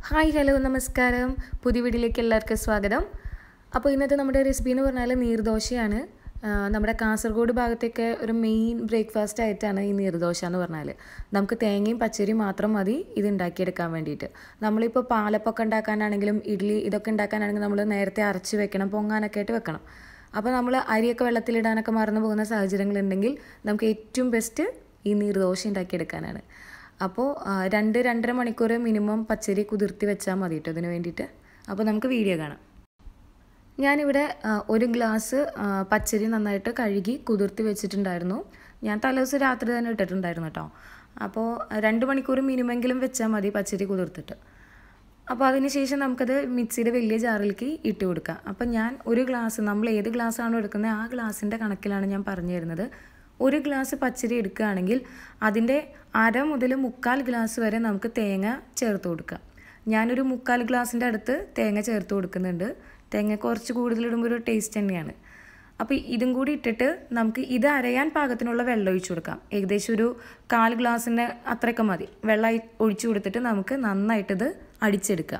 hi hello നമസ്കാരം പുതിയ വീഡിയോയിലേക്ക് എല്ലാവർക്കും സ്വാഗതം അപ്പോൾ ഇന്നത്തെ നമ്മുടെ റെസിപ്പി എന്ന് പറഞ്ഞാൽ നീർദോശയാണ് ആ, നമ്മുടെ കാസർഗോഡ് ഭാഗത്തേക്ക് ഒരു മെയിൻ ബ്രേക്ക്ഫാസ്റ്റ് ആയിട്ടാണ് ഈ നീർദോശ എന്ന് പറഞ്ഞാൽ നമുക്ക് തേങ്ങയും പച്ചരിയും മാത്രം മതി ഇത് ഉണ്ടാക്കിയെടുക്കാൻ വേണ്ടിയിട്ട് നമ്മളിപ്പോൾ പാലപ്പൊക്കെ ഉണ്ടാക്കാനാണെങ്കിലും ഇഡ്ഡലി ഇതൊക്കെ ഉണ്ടാക്കാനാണെങ്കിലും നമ്മൾ നേരത്തെ അരച്ച് വെക്കണം പൊങ്ങാനൊക്കെ ആയിട്ട് വെക്കണം അപ്പോൾ നമ്മൾ അരിയൊക്കെ വെള്ളത്തിലിടാനൊക്കെ മറന്നു പോകുന്ന സാഹചര്യങ്ങളുണ്ടെങ്കിൽ നമുക്ക് ഏറ്റവും ബെസ്റ്റ് ഈ നീർദോശ ഉണ്ടാക്കിയെടുക്കാനാണ് അപ്പോൾ ആ, രണ്ട് രണ്ടര മണിക്കൂർ മിനിമം പച്ചരി കുതിർത്തി വെച്ചാൽ മതി കേട്ടോ ഇതിന് വേണ്ടിയിട്ട് അപ്പോൾ നമുക്ക് വീഡിയോ കാണാം ഞാനിവിടെ ആ, ഒരു ഗ്ലാസ് ആ, പച്ചരി നന്നായിട്ട് കഴുകി കുതിർത്തി വെച്ചിട്ടുണ്ടായിരുന്നു ഞാൻ തലേദിവസം രാത്രി തന്നെ ഇട്ടിട്ടുണ്ടായിരുന്നു കേട്ടോ അപ്പോൾ രണ്ട് മണിക്കൂർ മിനിമെങ്കിലും വെച്ചാൽ മതി പച്ചരി കുതിർത്തിട്ട് അപ്പോൾ അതിന് ശേഷം നമുക്കത് മിക്സിയുടെ വലിയ ജാറിലേക്ക് ഇട്ട് കൊടുക്കാം അപ്പം ഞാൻ ഒരു ഗ്ലാസ് നമ്മൾ ഏത് ഗ്ലാസ്സാണോ എടുക്കുന്നത് ആ ഗ്ലാസിൻ്റെ കണക്കിലാണ് ഞാൻ പറഞ്ഞു തരുന്നത് ഒരു ഗ്ലാസ് പച്ചരി എടുക്കുകയാണെങ്കിൽ അതിൻ്റെ അര മുതൽ മുക്കാൽ ഗ്ലാസ് വരെ നമുക്ക് തേങ്ങ ചേർത്ത് കൊടുക്കാം ഞാനൊരു മുക്കാൽ ഗ്ലാസിൻ്റെ അടുത്ത് തേങ്ങ ചേർത്ത് കൊടുക്കുന്നുണ്ട് തേങ്ങ കുറച്ച് കൂടുതലിടുമ്പോൾ ഒരു ടേസ്റ്റ് തന്നെയാണ് അപ്പോൾ ഇതും കൂടി ഇട്ടിട്ട് നമുക്ക് ഇത് അരയാൻ പാകത്തിനുള്ള വെള്ളം ഒഴിച്ചു കൊടുക്കാം ഏകദേശം ഒരു കാൽ ഗ്ലാസ്സിന് അത്രയൊക്കെ മതി വെള്ളം അയി- ഒഴിച്ചു കൊടുത്തിട്ട് നമുക്ക് നന്നായിട്ടിത് അടിച്ചെടുക്കാം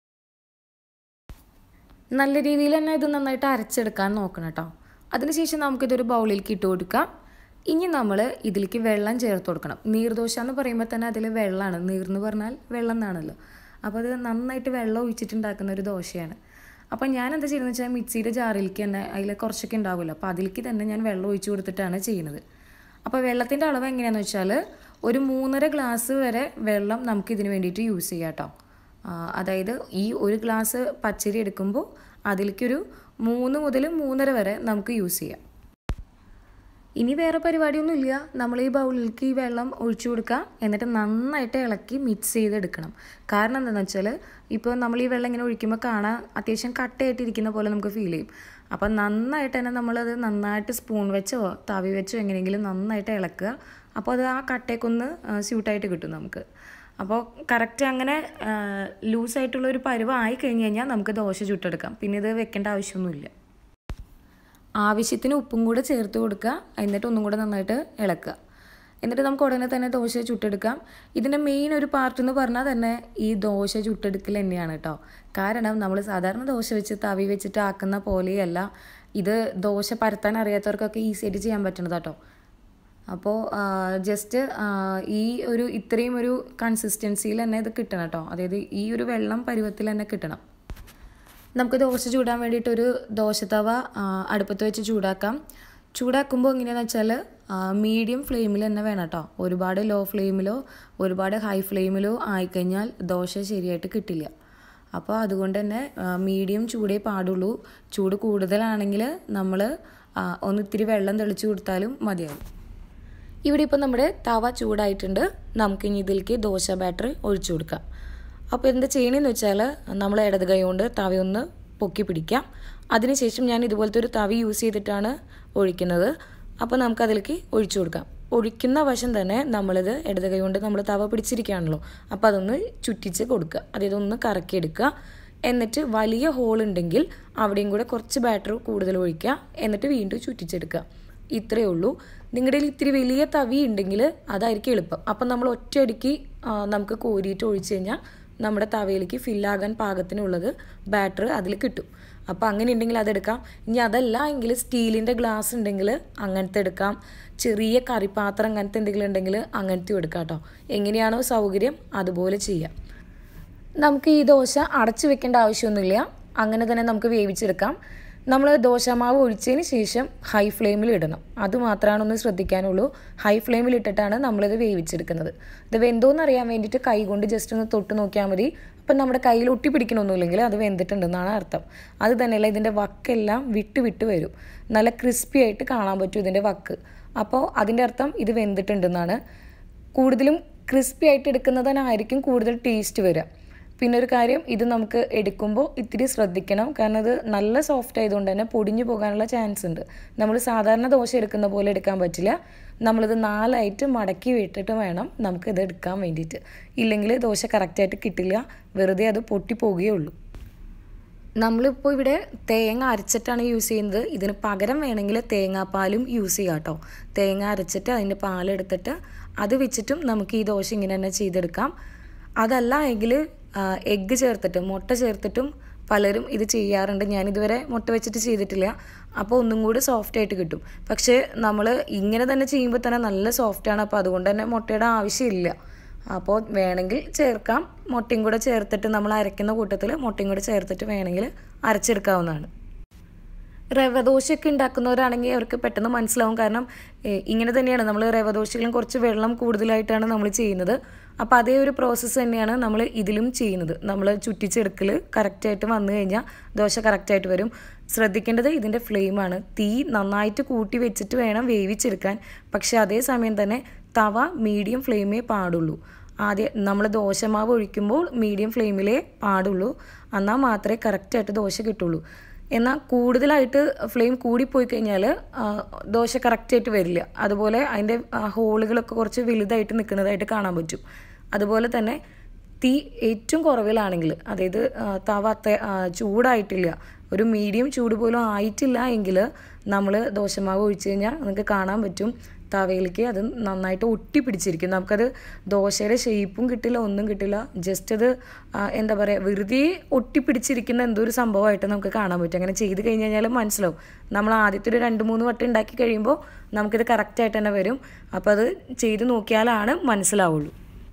നല്ല രീതിയിൽ തന്നെ ഇത് നന്നായിട്ട് അരച്ചെടുക്കാൻ നോക്കണം കേട്ടോ അതിനുശേഷം നമുക്കിതൊരു ബൗളിലേക്ക് ഇട്ട് കൊടുക്കാം ഇനി നമ്മൾ ഇതിലേക്ക് വെള്ളം ചേർത്ത് കൊടുക്കണം നീർദോശ എന്ന് പറയുമ്പോൾ തന്നെ അതിൽ വെള്ളമാണ് നീർന്ന് പറഞ്ഞാൽ വെള്ളം എന്നാണല്ലോ അപ്പോൾ അത് നന്നായിട്ട് വെള്ളം ഒഴിച്ചിട്ടുണ്ടാക്കുന്ന ഒരു ദോശയാണ് അപ്പോൾ ഞാൻ എന്താ ചെയ്യുന്നത് വെച്ചാൽ മിക്സിയുടെ ജാറിലേക്ക് തന്നെ അതിൽ കുറച്ചൊക്കെ ഉണ്ടാവുമല്ലോ അപ്പോൾ അതിലേക്ക് തന്നെ ഞാൻ വെള്ളം ഒഴിച്ചു കൊടുത്തിട്ടാണ് ചെയ്യുന്നത് അപ്പോൾ വെള്ളത്തിൻ്റെ അളവ് എങ്ങനെയാണെന്ന് വെച്ചാൽ ഒരു മൂന്നര ഗ്ലാസ് വരെ വെള്ളം നമുക്ക് ഇതിന് വേണ്ടിയിട്ട് യൂസ് ചെയ്യാം കേട്ടോ ആ, അതായത് ഈ ഒരു ഗ്ലാസ് പച്ചരി എടുക്കുമ്പോൾ അതിലേക്കൊരു മൂന്ന് മുതൽ മൂന്നര വരെ നമുക്ക് യൂസ് ചെയ്യാം ഇനി വേറെ പരിപാടിയൊന്നുമില്ല നമ്മൾ ഈ ബൗളിലേക്ക് ഈ വെള്ളം ഒഴിച്ചു കൊടുക്കുക എന്നിട്ട് നന്നായിട്ട് ഇളക്കി മിക്സ് ചെയ്തെടുക്കണം കാരണം എന്താണെന്ന് വെച്ചാൽ ഇപ്പോൾ നമ്മൾ ഈ വെള്ളം ഇങ്ങനെ ഒഴിക്കുമ്പോൾ കാണാൻ അത്യാവശ്യം കട്ടയായിട്ടിരിക്കുന്ന പോലെ നമുക്ക് ഫീൽ ചെയ്യും അപ്പം നന്നായിട്ട് തന്നെ നമ്മളത് നന്നായിട്ട് സ്പൂൺ വെച്ചോ തവി വെച്ചോ എങ്ങനെയെങ്കിലും നന്നായിട്ട് ഇളക്കുക അപ്പോൾ അത് ആ കട്ടയൊക്കൊന്ന് സ്യൂട്ടായിട്ട് കിട്ടും നമുക്ക് അപ്പോൾ കറക്റ്റ് അങ്ങനെ ലൂസായിട്ടുള്ള ഒരു പരുവം ആയി കഴിഞ്ഞ് കഴിഞ്ഞാൽ നമുക്ക് ദോശ ചുട്ടെടുക്കാം പിന്നെ ഇത് വെക്കേണ്ട ആവശ്യമൊന്നുമില്ല ആവശ്യത്തിന് ഉപ്പും കൂടെ ചേർത്ത് കൊടുക്കുക എന്നിട്ട് ഒന്നും കൂടെ നന്നായിട്ട് ഇളക്കുക എന്നിട്ട് നമുക്ക് ഉടനെ തന്നെ ദോശ ചുട്ടെടുക്കാം ഇതിൻ്റെ മെയിൻ ഒരു പാർട്ട് എന്ന് പറഞ്ഞാൽ തന്നെ ഈ ദോശ ചുട്ടെടുക്കൽ തന്നെയാണ് കേട്ടോ കാരണം നമ്മൾ സാധാരണ ദോശ വെച്ച് തവി വെച്ചിട്ട് ആക്കുന്ന പോലെയല്ല ഇത് ദോശ പരത്താൻ അറിയാത്തവർക്കൊക്കെ ഈസി ആയിട്ട് ചെയ്യാൻ പറ്റുന്നത് കേട്ടോ അപ്പോൾ ജസ്റ്റ് ഈ ഒരു ഇത്രയും ഒരു കൺസിസ്റ്റൻസിയിൽ തന്നെ ഇത് കിട്ടണം കേട്ടോ അതായത് ഈ ഒരു വെള്ളം പരുവത്തിൽ തന്നെ കിട്ടണം നമുക്ക് ദോശ ചൂടാൻ വേണ്ടിയിട്ട് ഒരു ദോശത്തവ ആ, അടുപ്പത്ത് വെച്ച് ചൂടാക്കാം ചൂടാക്കുമ്പോൾ എങ്ങനെയാണെന്ന് വെച്ചാൽ മീഡിയം ഫ്ലെയിമിൽ തന്നെ വേണം കേട്ടോ ഒരുപാട് ലോ ഫ്ലെയിമിലോ ഒരുപാട് ഹൈ ഫ്ലെയിമിലോ ആയിക്കഴിഞ്ഞാൽ ദോശ ശരിയായിട്ട് കിട്ടില്ല അപ്പോൾ അതുകൊണ്ട് തന്നെ മീഡിയം ചൂടേ പാടുള്ളൂ ചൂട് കൂടുതലാണെങ്കിൽ നമ്മൾ ഒന്ന് ഇത്തിരി വെള്ളം തെളിച്ച് കൊടുത്താലും മതിയാവും ഇവിടെ ഇപ്പോൾ നമ്മുടെ തവ ചൂടായിട്ടുണ്ട് നമുക്കിനി ഇതിലേക്ക് ദോശ ബാറ്റർ ഒഴിച്ചു കൊടുക്കാം അപ്പോൾ എന്താ ചെയ്യണമെന്ന് വെച്ചാൽ നമ്മൾ ഇടത് കൈ കൊണ്ട് തവയൊന്ന് പൊക്കി പിടിക്കാം അതിനുശേഷം ഞാൻ ഇതുപോലത്തെ ഒരു തവി യൂസ് ചെയ്തിട്ടാണ് ഒഴിക്കുന്നത് അപ്പോൾ നമുക്ക് അതിലേക്ക് ഒഴിച്ചു കൊടുക്കാം ഒഴിക്കുന്ന വശം തന്നെ നമ്മളിത് ഇടത് കൈ കൊണ്ട് നമ്മൾ തവ പിടിച്ചിരിക്കുകയാണല്ലോ അപ്പോൾ അതൊന്ന് ചുറ്റിച്ച് കൊടുക്കുക അതായത് ഒന്ന് കറക്കിയെടുക്കുക എന്നിട്ട് വലിയ ഹോൾ ഉണ്ടെങ്കിൽ അവിടെയും കൂടെ കുറച്ച് ബാറ്റർ കൂടുതൽ ഒഴിക്കുക എന്നിട്ട് വീണ്ടും ചുറ്റിച്ചെടുക്കുക ഇത്രയേ ഉള്ളൂ നിങ്ങളുടെ കയ്യിൽ ഇത്തിരി വലിയ തവി ഉണ്ടെങ്കിൽ അതായിരിക്കും എളുപ്പം അപ്പം നമ്മൾ ഒറ്റയടിക്ക് ആ, നമുക്ക് കോരിയിട്ട് ഒഴിച്ചു കഴിഞ്ഞാൽ നമ്മുടെ തവയിലേക്ക് ഫില്ലാകാൻ പാകത്തിനുള്ളത് ബാറ്റർ അതിൽ കിട്ടും അപ്പോൾ അങ്ങനെ ഉണ്ടെങ്കിൽ അതെടുക്കാം ഇനി അതല്ല എങ്കിൽ സ്റ്റീലിൻ്റെ ഗ്ലാസ് ഉണ്ടെങ്കിൽ അങ്ങനത്തെ എടുക്കാം ചെറിയ കറിപ്പാത്രം അങ്ങനത്തെ എന്തെങ്കിലും ഉണ്ടെങ്കിൽ അങ്ങനത്തെ എടുക്കാം കേട്ടോ എങ്ങനെയാണോ സൗകര്യം അതുപോലെ ചെയ്യാം നമുക്ക് ഈ ദോശ അടച്ചു വെക്കേണ്ട ആവശ്യമൊന്നുമില്ല അങ്ങനെ തന്നെ നമുക്ക് വേവിച്ചെടുക്കാം നമ്മൾ ദോശമാവ് ഒഴിച്ചതിന് ശേഷം ഹൈ ഫ്ലെയിമിൽ ഇടണം അത് മാത്രമാണ് ഒന്ന് ശ്രദ്ധിക്കാനുള്ളൂ ഹൈ ഫ്ലെയിമിൽ ഇട്ടിട്ടാണ് നമ്മളിത് വേവിച്ചെടുക്കുന്നത് ഇത് വെന്തോന്ന് അറിയാൻ വേണ്ടിയിട്ട് കൈ കൊണ്ട് ജസ്റ്റ് ഒന്ന് തൊട്ട് നോക്കിയാൽ മതി അപ്പം നമ്മുടെ കയ്യിൽ ഒട്ടി പിടിക്കണമൊന്നുമില്ലെങ്കിൽ അത് വെന്തിട്ടുണ്ടെന്നാണ് അർത്ഥം അത് തന്നെയല്ല ഇതിൻ്റെ വക്കെല്ലാം വിട്ട് വിട്ട് വരും നല്ല ക്രിസ്പി ആയിട്ട് കാണാൻ പറ്റും ഇതിൻ്റെ വക്ക് അപ്പോൾ അതിൻ്റെ അർത്ഥം ഇത് വെന്തിട്ടുണ്ടെന്നാണ് കൂടുതലും ക്രിസ്പി ആയിട്ട് എടുക്കുന്നതിനായിരിക്കും കൂടുതൽ ടേസ്റ്റ് വരിക പിന്നെ ഒരു കാര്യം ഇത് നമുക്ക് എടുക്കുമ്പോൾ ഇത്തിരി ശ്രദ്ധിക്കണം കാരണം ഇത് നല്ല സോഫ്റ്റ് ആയതുകൊണ്ട് തന്നെ പൊടിഞ്ഞു പോകാനുള്ള ചാൻസ് ഉണ്ട് നമ്മൾ സാധാരണ ദോശ എടുക്കുന്ന പോലെ എടുക്കാൻ പറ്റില്ല നമ്മളിത് നാലായിട്ട് മടക്കി വിട്ടിട്ട് വേണം നമുക്ക് ഇത് എടുക്കാൻ വേണ്ടിയിട്ട് ഇല്ലെങ്കിൽ ദോശ കറക്റ്റായിട്ട് കിട്ടില്ല വെറുതെ അത് പൊട്ടിപ്പോകുകയുള്ളൂ നമ്മളിപ്പോൾ ഇവിടെ തേങ്ങ അരച്ചിട്ടാണ് യൂസ് ചെയ്യുന്നത് ഇതിന് പകരം വേണമെങ്കിൽ തേങ്ങാപ്പാലും യൂസ് ചെയ്യാം കേട്ടോ തേങ്ങ അരച്ചിട്ട് അതിൻ്റെ പാലെടുത്തിട്ട് അത് വെച്ചിട്ടും നമുക്ക് ഈ ദോശ ഇങ്ങനെ തന്നെ ചെയ്തെടുക്കാം അതല്ല എങ്കിൽ എഗ്ഗ് ചേർത്തിട്ട് മുട്ട ചേർത്തിട്ടും പലരും ഇത് ചെയ്യാറുണ്ട് ഞാനിതുവരെ മുട്ട വെച്ചിട്ട് ചെയ്തിട്ടില്ല അപ്പോൾ ഒന്നും കൂടി സോഫ്റ്റ് ആയിട്ട് കിട്ടും പക്ഷേ നമ്മൾ ഇങ്ങനെ തന്നെ ചെയ്യുമ്പോൾ തന്നെ നല്ല സോഫ്റ്റാണ് അപ്പോൾ അതുകൊണ്ട് തന്നെ മുട്ടയുടെ ആവശ്യമില്ല അപ്പോൾ വേണമെങ്കിൽ ചേർക്കാം മുട്ടയും കൂടെ ചേർത്തിട്ട് നമ്മൾ അരയ്ക്കുന്ന കൂട്ടത്തിൽ മുട്ടയും കൂടെ ചേർത്തിട്ട് വേണമെങ്കിൽ അരച്ചെടുക്കാവുന്നതാണ് റവ ദോശയൊക്കെ ഉണ്ടാക്കുന്നവരാണെങ്കിൽ അവർക്ക് പെട്ടെന്ന് മനസ്സിലാവും കാരണം ഏഹ്, ഇങ്ങനെ തന്നെയാണ് നമ്മൾ റവ ദോശയിലും കുറച്ച് വെള്ളം കൂടുതലായിട്ടാണ് നമ്മൾ ചെയ്യുന്നത് അപ്പോൾ അതേ ഒരു പ്രോസസ്സ് തന്നെയാണ് നമ്മൾ ഇതിലും ചെയ്യുന്നത് നമ്മൾ ചുറ്റിച്ചെടുക്കൽ കറക്റ്റായിട്ട് വന്നു കഴിഞ്ഞാൽ ദോശ കറക്റ്റായിട്ട് വരും ശ്രദ്ധിക്കേണ്ടത് ഇതിൻ്റെ ഫ്ലെയിമാണ് തീ നന്നായിട്ട് കൂട്ടി വെച്ചിട്ട് വേണം വേവിച്ചെടുക്കാൻ പക്ഷേ അതേ സമയം തന്നെ തവ മീഡിയം ഫ്ലെയിമേ പാടുള്ളൂ ആദ്യം നമ്മൾ ദോശമാവ് ഒഴിക്കുമ്പോൾ മീഡിയം ഫ്ലെയിമിലേ പാടുള്ളൂ എന്നാൽ മാത്രമേ കറക്റ്റായിട്ട് ദോശ കിട്ടുള്ളൂ എന്നാൽ കൂടുതലായിട്ട് ഫ്ലെയിം കൂടിപ്പോയി കഴിഞ്ഞാൽ ദോശ കറക്റ്റായിട്ട് വരില്ല അതുപോലെ അതിൻ്റെ ഹോളുകളൊക്കെ കുറച്ച് വലുതായിട്ട് നിൽക്കുന്നതായിട്ട് കാണാൻ പറ്റും അതുപോലെ തന്നെ തീ ഏറ്റവും കുറവിലാണെങ്കിൽ അതായത് ആ, തവ അത്ര ആ, ചൂടായിട്ടില്ല ഒരു മീഡിയം ചൂട് പോലും ആയിട്ടില്ല എങ്കിൽ നമ്മൾ ദോശമാവ് ഒഴിച്ച് കഴിഞ്ഞാൽ നിങ്ങൾക്ക് കാണാൻ പറ്റും തവയിലേക്ക് അത് നന്നായിട്ട് ഒട്ടി പിടിച്ചിരിക്കും നമുക്കത് ദോശയുടെ ഷേപ്പും കിട്ടില്ല ഒന്നും കിട്ടില്ല ജസ്റ്റ് അത് ആ, എന്താ പറയുക വെറുതെ ഒട്ടിപ്പിടിച്ചിരിക്കുന്ന എന്തോ ഒരു സംഭവമായിട്ട് നമുക്ക് കാണാൻ പറ്റും അങ്ങനെ ചെയ്ത് കഴിഞ്ഞ് കഴിഞ്ഞാൽ മനസ്സിലാവും നമ്മൾ ആദ്യത്തെ ഒരു രണ്ട് മൂന്ന് വട്ടം ഉണ്ടാക്കി കഴിയുമ്പോൾ നമുക്കിത് കറക്റ്റായിട്ട് തന്നെ വരും അപ്പോൾ അത് ചെയ്ത് നോക്കിയാലാണ് മനസ്സിലാവുള്ളൂ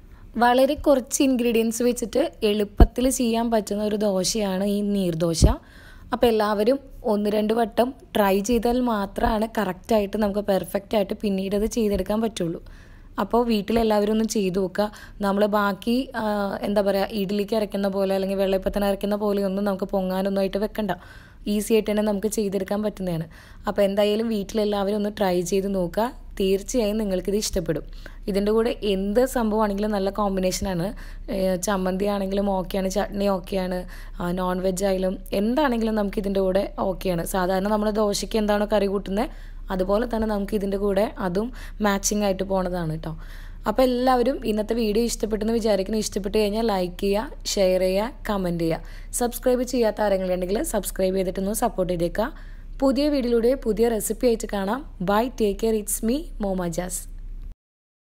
വളരെ കുറച്ച് ഇൻഗ്രീഡിയൻസ് വെച്ചിട്ട് എളുപ്പത്തിൽ ചെയ്യാൻ പറ്റുന്ന ഒരു ദോശയാണ് ഈ നീർദോശ അപ്പോൾ എല്ലാവരും ഒന്ന് രണ്ട് വട്ടം ട്രൈ ചെയ്താൽ മാത്രമാണ് കറക്റ്റായിട്ട് നമുക്ക് പെർഫെക്റ്റ് ആയിട്ട് പിന്നീട് അത് ചെയ്തെടുക്കാൻ പറ്റുള്ളൂ അപ്പോൾ വീട്ടിലെല്ലാവരും ഒന്ന് ചെയ്തു നോക്കുക നമ്മൾ ബാക്കി ആ, എന്താ പറയുക ഇഡ്ഡലിക്ക് അരയ്ക്കുന്ന പോലെ അല്ലെങ്കിൽ വെള്ളയപ്പത്തിന് അരയ്ക്കുന്ന പോലെയൊന്നും നമുക്ക് പൊങ്ങാനൊന്നും ആയിട്ട് വെക്കണ്ട ഈസി ആയിട്ട് തന്നെ നമുക്ക് ചെയ്തെടുക്കാൻ പറ്റുന്നതാണ് അപ്പോൾ എന്തായാലും വീട്ടിലെല്ലാവരും ഒന്ന് ട്രൈ ചെയ്ത് നോക്കുക തീർച്ചയായും നിങ്ങൾക്കിത് ഇഷ്ടപ്പെടും ഇതിൻ്റെ കൂടെ എന്ത് സംഭവമാണെങ്കിലും നല്ല കോമ്പിനേഷനാണ് ഏഹ് ചമ്മന്തി ആണെങ്കിലും ഓക്കെയാണ് ചട്നി ഓക്കെയാണ് നോൺ വെജ് ആയാലും എന്താണെങ്കിലും നമുക്ക് ഇതിൻ്റെ കൂടെ ഓക്കെയാണ് സാധാരണ നമ്മൾ ദോശയ്ക്ക് എന്താണോ കറി കൂട്ടുന്നത് അതുപോലെ തന്നെ നമുക്ക് ഇതിൻ്റെ കൂടെ അതും മാച്ചിങ് ആയിട്ട് പോണതാണ് കേട്ടോ അപ്പോൾ എല്ലാവരും ഇന്നത്തെ വീഡിയോ ഇഷ്ടപ്പെട്ടെന്ന് വിചാരിക്കുന്നു ഇഷ്ടപ്പെട്ട് കഴിഞ്ഞാൽ ലൈക്ക് ചെയ്യുക ഷെയർ ചെയ്യുക കമൻറ്റ് ചെയ്യുക സബ്സ്ക്രൈബ് ചെയ്യാത്ത ആരെങ്കിലും ഉണ്ടെങ്കിൽ സബ്സ്ക്രൈബ് ചെയ്തിട്ടൊന്ന് സപ്പോർട്ട് ചെയ്തേക്കുക പുതിയ വീഡിയോയിലൂടെ പുതിയ റെസിപ്പി ആയിട്ട് കാണാം bye take care it's me Moma jazz